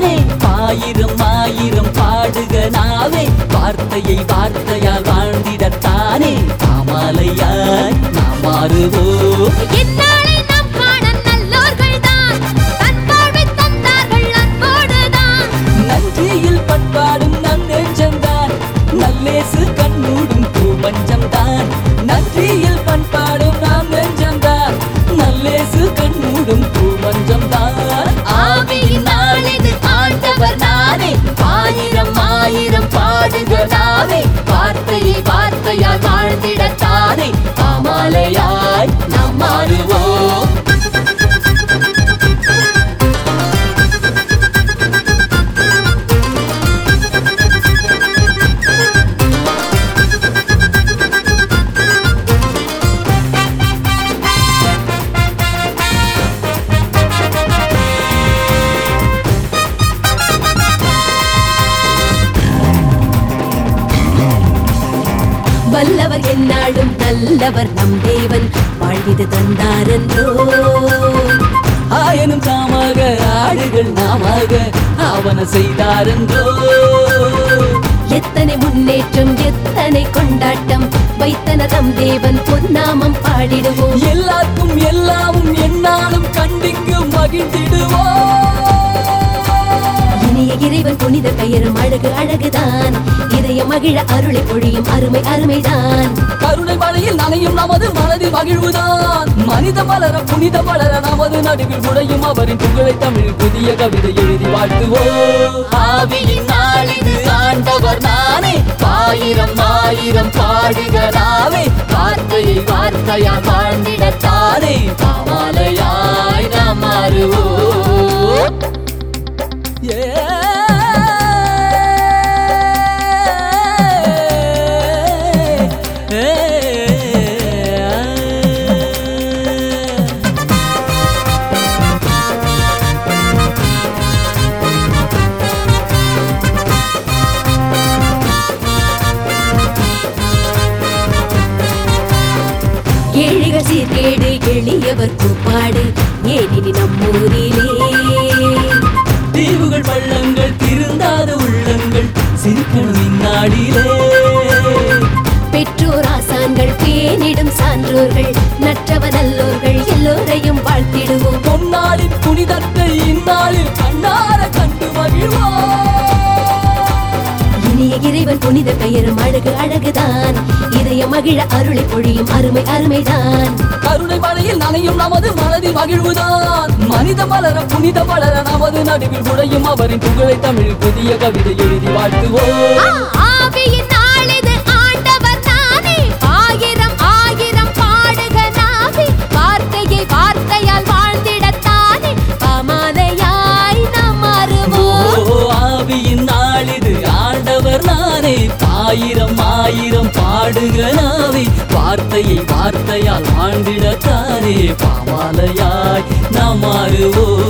நானே ஆயிரம் ஆயிரம் பாடுக நாவே வார்த்தையை வார்த்தையால் வாழ்ந்திடத்தானே காமாலையாய் நாம் மாறுவோம் இந்நாளை நாம் காண நல்லோர்கள்தான் தன் வாழ்வை தந்தார்கள் அன்போடுதான் நன்றியில் பண்பாடும் நம் நெஞ்சம்தான் நல்லேசு கண்மூடும் பூமஞ்சம்தான் நன்றியில் பண்பாடும் நாம் நெஞ்சம்தான் நல்லேசு கண்மூடும் பூமஞ்சம்தான் ஆவியின் நாளிது ஆண்டவர் நானே ஆயிரம் ஆயிரம் பாடுக நாவே வார்த்தையை வார்த்தையால் வாழ்ந்திடத்தானே பாமாலையாய் நாம் மாறுவோம் வல்லவர் எந்நாளும் நல்லவர் நம் தேவன் வாழ்விது தந்தாரென்றோ ஆயனும் தாமாக ஆடுகள் நாமாக ஆவன செய்தாரென்றோ எத்தனை முன்னேற்றம் எத்தனை கொண்டாட்டம் வைத்தன தம் தேவன் பொன்னாமம் பாடிடுவோம் எல்லாருக்கும் எல்லாமும் என்னாலும் கண்டிக்கு மகிழ்ந்திடுவோம் இனிய இறைவன் புனித பெயரும் அழகு அழகுதான் இதய மகிழ அருளை பொழியும் அருமை அருமைதான் கருணை மழையில் நனையும் நமது மனதில் மகிழ்வுதான் மனித மலர புனித மலர நமது நடுவில் உடையும் அவரின் புகழை தமிழ் புதிய கவிதை எழுதி வாழ்த்துவோம் ஆவியின் நாளிது ஆண்டவர் நானே ஆயிரம் ஆயிரம் பாடுக நாவே வார்த்தையை வார்த்தையால் வாழ்ந்திடத்தானே பாமாலையாய் நாம் மாறுவோம் Yeah. ஏழைகள் சீர்கேடு எளியவர் கூப்பாடு ஏனினி நம்மூரிலே தீவுகள் பள்ளங்கள் திருந்தாத உள்ளங்கள் சிரிக்கணும் இந்நாளிலே பெற்றோர் ஆசான்கள் பேனிடும் சான்றோர்கள் நற்றவ நல்லோர்கள் எல்லோரையும் வாழ்த்திடுவோம் பொன்னாளின் புனிதத்தை இந்நாளில் கண்ணார கண்டு மகிழ்வோம் இனிய இறைவன் புனித பெயரும் அழகு அழகுதான் இதய மகிழ அருளை பொழியும் அருமை அருமைதான் கருணை மழையில் நனையும் நமது மனதில் மகிழ்வுதான் மனித மலர புனித மலர நமது நடுவில் உடையும் அவரின் புகழை தமிழ் புதிய கவிதை எழுதி வாழ்த்துவோம் ஆவியின் நாளிது ஆண்டவர் நானே ஆயிரம் ஆயிரம் பாடுக நாவே வார்த்தையை வார்த்தையால் வாழ்ந்திடத்தானே பாமாலையாய் நாம் மாறுவோம் ஓ ஆவியின் நாளிது ஆண்டவர் நானே ஆயிரம் ஆயிரம் பாடுக நாவே வார்த்தையை வார்த்தையால் ஆண்டிடத்தானே பாமாலையாய் நாம் மாறுவோம்